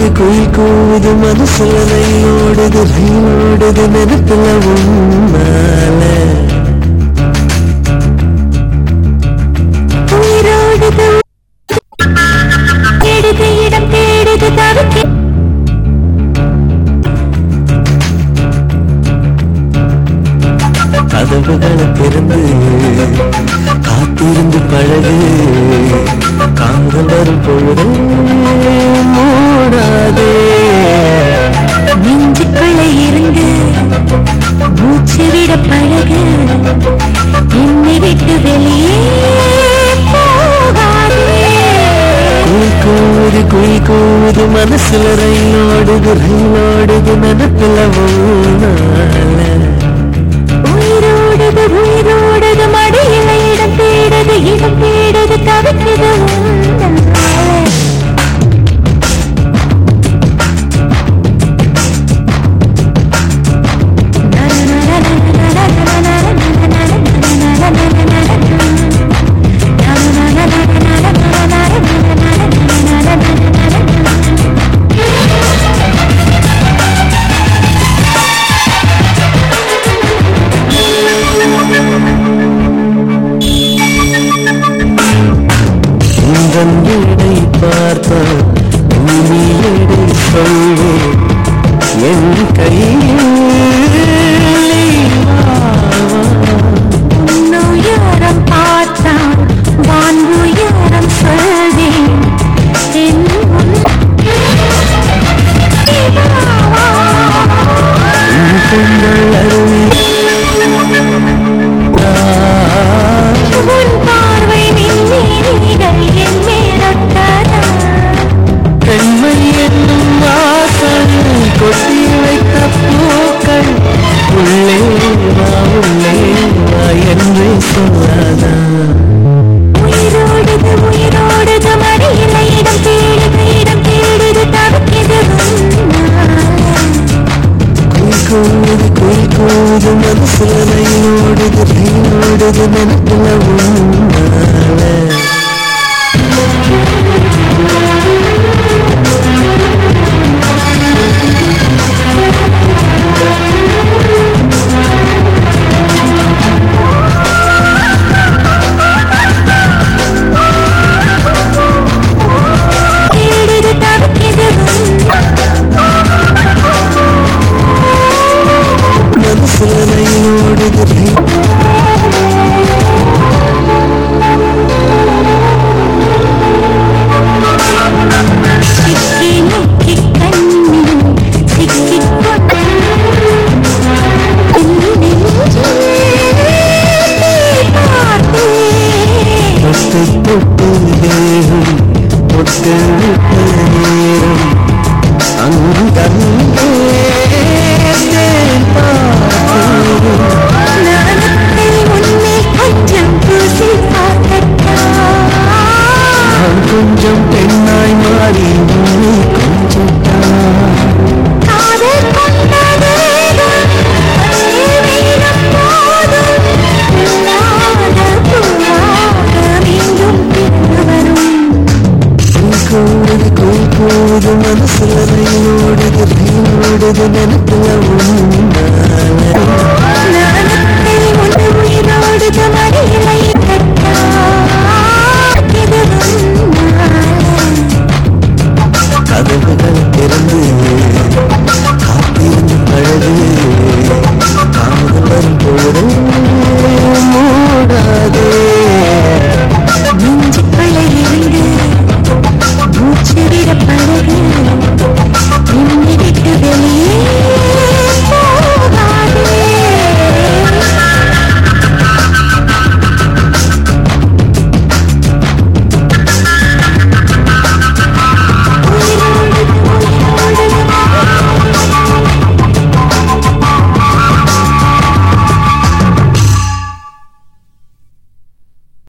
குயில் கூவுது மனசுல ரயிலோடுது ரயிலோடுது நினைப்புல உன்னால உயிரோடுது தேடுது இடம் தேடுது தவிர்க்க கதவுகளை திறந்து காத்திருந்து பழகு காதல் வரும் பொழுது மூடாதே நெஞ்சுக்குள்ள இருந்து மூச்சு விட பழகு என்னை விட்டு வெளியே போகாதே குயில் கூவுது குயில் கூவுது மனசுல ரயிலோடுது ரயிலோடுது நினைப்புல உன்னால உயிரோடுது உயிரோடுது மடியில இடம் தேடுது இடம் தேடுது தவிக்குது உன்னால. உந்தன் எடை பார்த்தால் பூமி எடை சொல்வேன் என் கையில் நீ வா, வா. உன்னுயரம் பார்த்தான் வான் உயரம் சொல்வேன் என் முன் உன் கண்கள் அருவி உன் பார்வை மின்னீரிகள் என் மேலொட்டதா பெண்மை என்னும் வாசல் கொட்டி வைத்த பூக்கள் உள்ளே வா உள்ளே வா என்றே சொல்லாதா உயிரோடுது உயிரோடுது மடியில இடம் தேடுது இடம் தேடுது தவிக்குது உன்னால. குயில் கூவுது குயில் கூவுது மனசுல ரயிலோடுது ரயிலோடுது நினைப்புல உன்னால தேடுது தவிக்குது உன்னால. மனசுல ரயிலோடுது ரயில் சிக்கி முக்கி கண்ணில் சிக்கிக் கொண்டு என் நெஞ்சில் பார்த்தேன். தொட்டு தொட்டு தேகம் தொட்டு விட்ட நேரம் அங்கங்கே தேன் பார்த்தேன். நாணத்தில் உன்னை கொஞ்சம் பூசி பார்க்கட்டா நான் கொஞ்சம் பெண்ணாய் மாறி உன்னை கொஞ்சம் காதல் கொண்ட வேகம் வீரம் போதும் இல்லாத பூவாக மீண்டும் பிறந்து வரும் கூவுது குயில் கூவுது மனசுல ரயிலோடுது ரயிலோடுது நினைப்புல உன்னால நாணத்தில் உன் உயிரோடுது மடியிலை கட்டா இது உன்னால கதவுகள்